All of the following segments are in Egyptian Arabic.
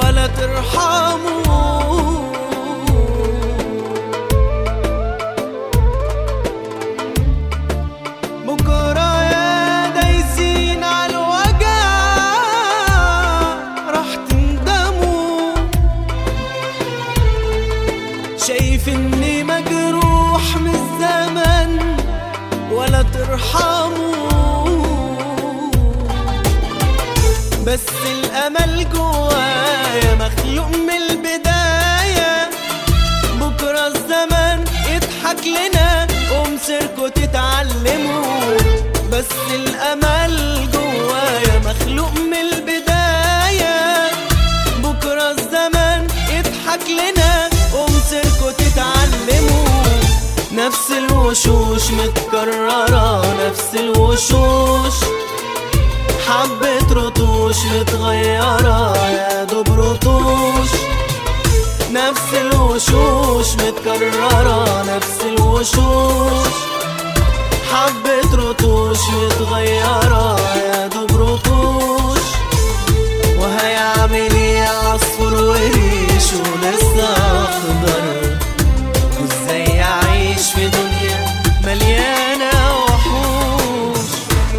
ولا ترحموا بكرة يا دايسين على الوجع راح تندموا شايف اني مجروح من الزمن ولا ترحموا بس الامل جوايا مخلوق من البدايه بكره الزمن يضحك لنا ومسيركوا تتعلموا بس الامل جوايا مخلوق من البدايه بكره الزمن يضحك لنا ومسيركوا تتعلموا نفس الوشوش متكررة نفس الوشوش حبة رطوش متغيرة يا دوب رطوش نفس الوشوش متكررة نفس الوشوش حبة رطوش متغيرة يا دوب رطوش وهيعمل ايه عصفور وريش ولسه اخضر وازاي اعيش في دنيا مليانة وحوش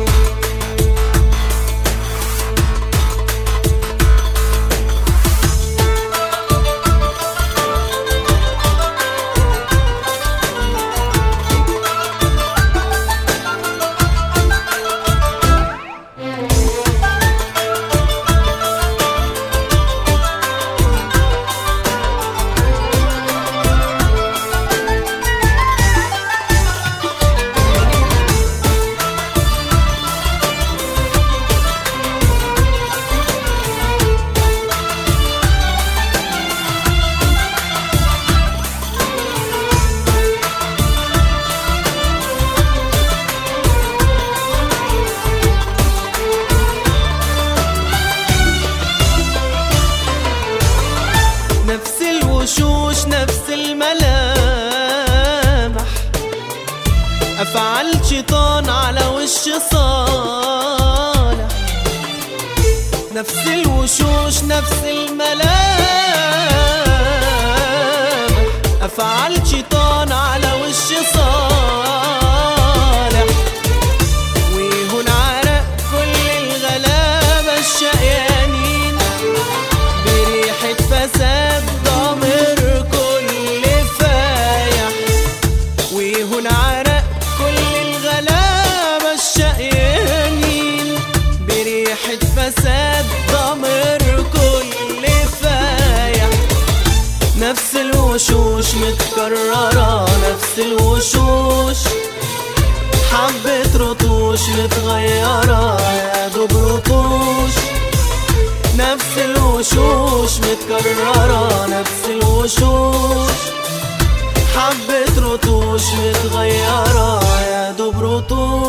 نفس الوشوش نفس الملامح أفعال شيطان على وش صالح نفس الوشوش نفس الملامح أفعال شيطان على وش صالح ويهون عرق كل الغلابة الشقيانين بريحة فساد ضمير كل فايح ويهون عرق كل الغلابة الشقيانين بريحة فساد ضمير كل فايح نفس الوشوش متكررة نفس الوشوش حبة رطوش متغيرة يا دوب رطوش نفس الوشوش متكررة نفس الوشوش حبة رطوش متغيرة يا دوب رطوش